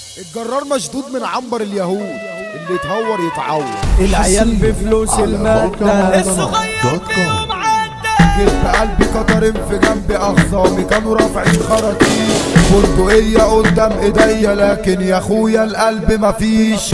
الجرار مشدود من عنبر اليهود اللي يتهور يتعور العيال بفلوس المادة دوت كوم جبت قلبي قطرين في جنب اخصامي كانوا رافعين خراطيم بندقية قدام ايديا لكن يا اخويا القلب مفيش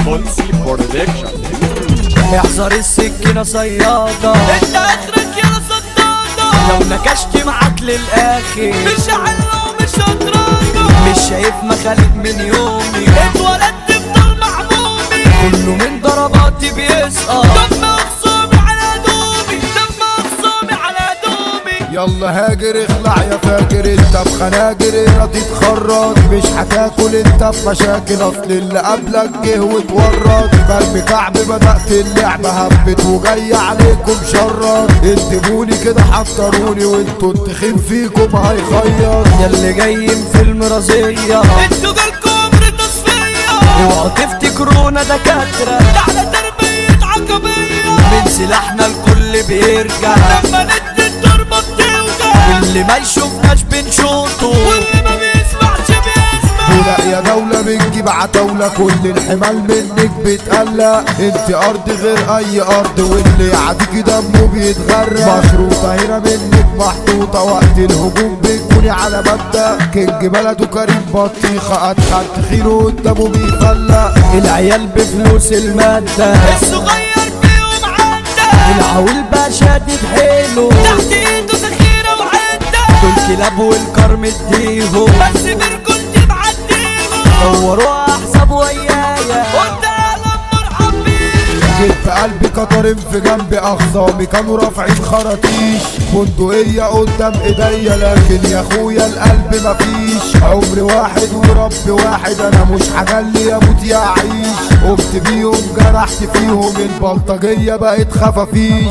احذر السكينة صيادة انت اخرك يا صدادة لو نكشت معاك للآخر مش حلوة ومش هتراجع مش شايف مخالب من يومي اتولدت في دار معمومي كله من ضرباتي بيسقط دم اخصامي على دومي دم اخصامي على دومي يلا هاجر اخلع يا فاجر انت في خناجر راضي تخرج مش هتاكل انت في مشاكل اصل اللي قبلك جه واتورط قلبي كعب بدأت اللعبة هبت وجاي عليكم شرط انتبوني كده حضروني وانتوا التخين فيكم هيخيط ياللي جاي من فيلم رزية انتوا جالكم امر تصفية اوعوا تفتكرونا دكاترة على تربية عقبية من سلاحنا الكل بيرجع لما ندي الضربة بتوجع اللي ما يشوفناش بنشوطه واللي ما بيسمعش بيسمع ولا يا دولة بنجيب عتاولة كل الحمال منك بتقلق انت ارض غير اي ارض واللي يعديكي دمه بيتغرق مشروطة هنا منك محطوطة وقت الهجوم بتكوني على مبدأ كينج بلده كريم بطيخة اتخن تخينه قدامه بيفلق العيال بفلوس المادة الصغير فيهم عدى العويل بقى شادد حيله تحت ايده ذخيرة وعدة دول كلاب والكرم اديهم بس بركنت معديهم دوروا احسب ويايا وانت اهلا مرحب بيك جبت قلبي قطرين في جنبي اخصامي كانوا رافعين خراطيش بندقية قدام ايديا لكن يا اخويا القلب مفيش عمر واحد ورب واحد انا مش هجلي اموت يا اعيش قمت بيهم جرحت فيهم البلطجية بقت خفافيش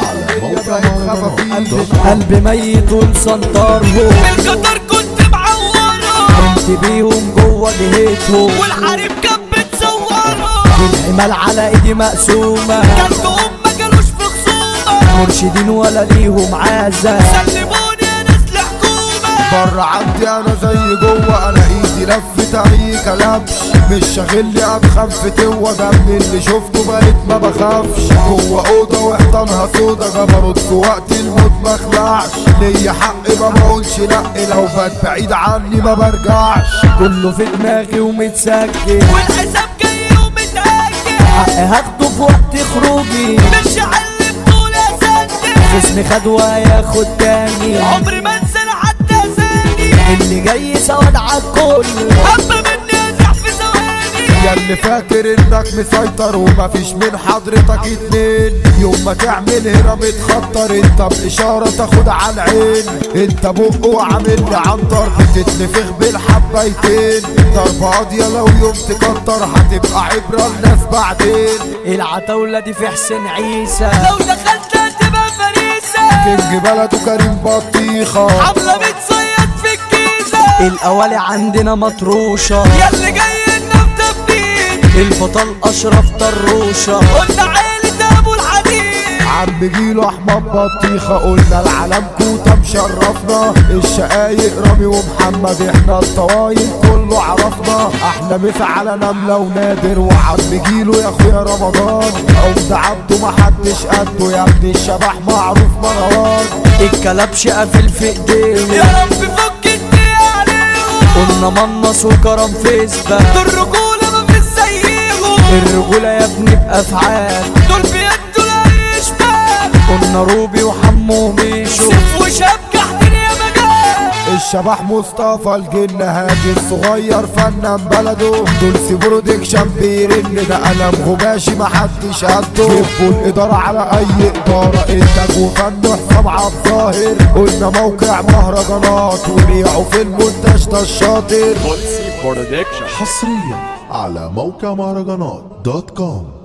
بقت خفافيش قلبي ميت ولسنطرهم بالقطر كنت معورة كنت بيهم جوه جهتهم والحريم كان بتصورة الحمال على ايدي مقسومة كلتهم ما جالوش في خصومة مرشدين ولا ليهم عازة سلموني يا ناس الحكومة بره عندي انا زي جوه انا ايدي لفت اي كلامش مش شاغل لي اتخن في توه ده من اللي شفته بقيت ما بخافش جوه اوضه وحيطانها سودا جبروت في وقت الموت ما خلعش ليا حق ما بقولش لا لو بات بعيد عني ما برجعش كله في دماغي ومتسجل والحساب جاي ومتأجل حق هاخده في وقت خروجي مش هعلم طول اسندل خصمي خد وهياخد تاني عمري ما انسى أنا حتى ثاني اللي جاي سواد عالكل حبة مني ازح في ثواني يا اللي فاكر انك مسيطر ومفيش من حضرتك اتنين يوم ما تعمل هنا متخطر انت باشارة تاخد على العين انت بق وعامل لي عنتر بتتنفخ بالحبايتين ضربة قاضية لو يوم تكتر هتبقى عبرة الناس بعدين العتاولة دي في حسين عيسى لو دخلت هتبقى فريسة كينج بلده كريم بطيخة حملة بتصيد في الجيزة القوالي عندنا مطروشة ياللي جاي لنا بتبديل البطل اشرف طروشة قلنا عيلة ابو الحديد عم جيله احمد بطيخة قلنا العالم كوتا مشرفنا الشقايق رامي ومحمد احنا الطوايل كله عرفنا احنا مثل على نملة ونادر وعم جيله يا اخويا رمضان عمد عبده محدش قده يا ابن الشبح معروف مروان الكلبش قافل في ايديهم يا رب فك الدنيا عليهم قلنا منص وكرم فيسبا دول رجولة ما فيش زيهم الرجولة يا ابني بأفعال دول بيدوا لا يشبال قلنا روبي وحمو وميشو سيف وشبكة الدنيا مجال الشبح مصطفى الجن هادي الصغير فنان بلده دول سي برودكشن بيرن ده قلم غباشي محدش قده يبقوا الإدارة على أي إدارة إنتاج وفن حسام عبد الظاهر قلنا موقع مهرجانات وبيعوا في المونتاج ده الشاطر حصريا على موقع مهرجانات دوت كوم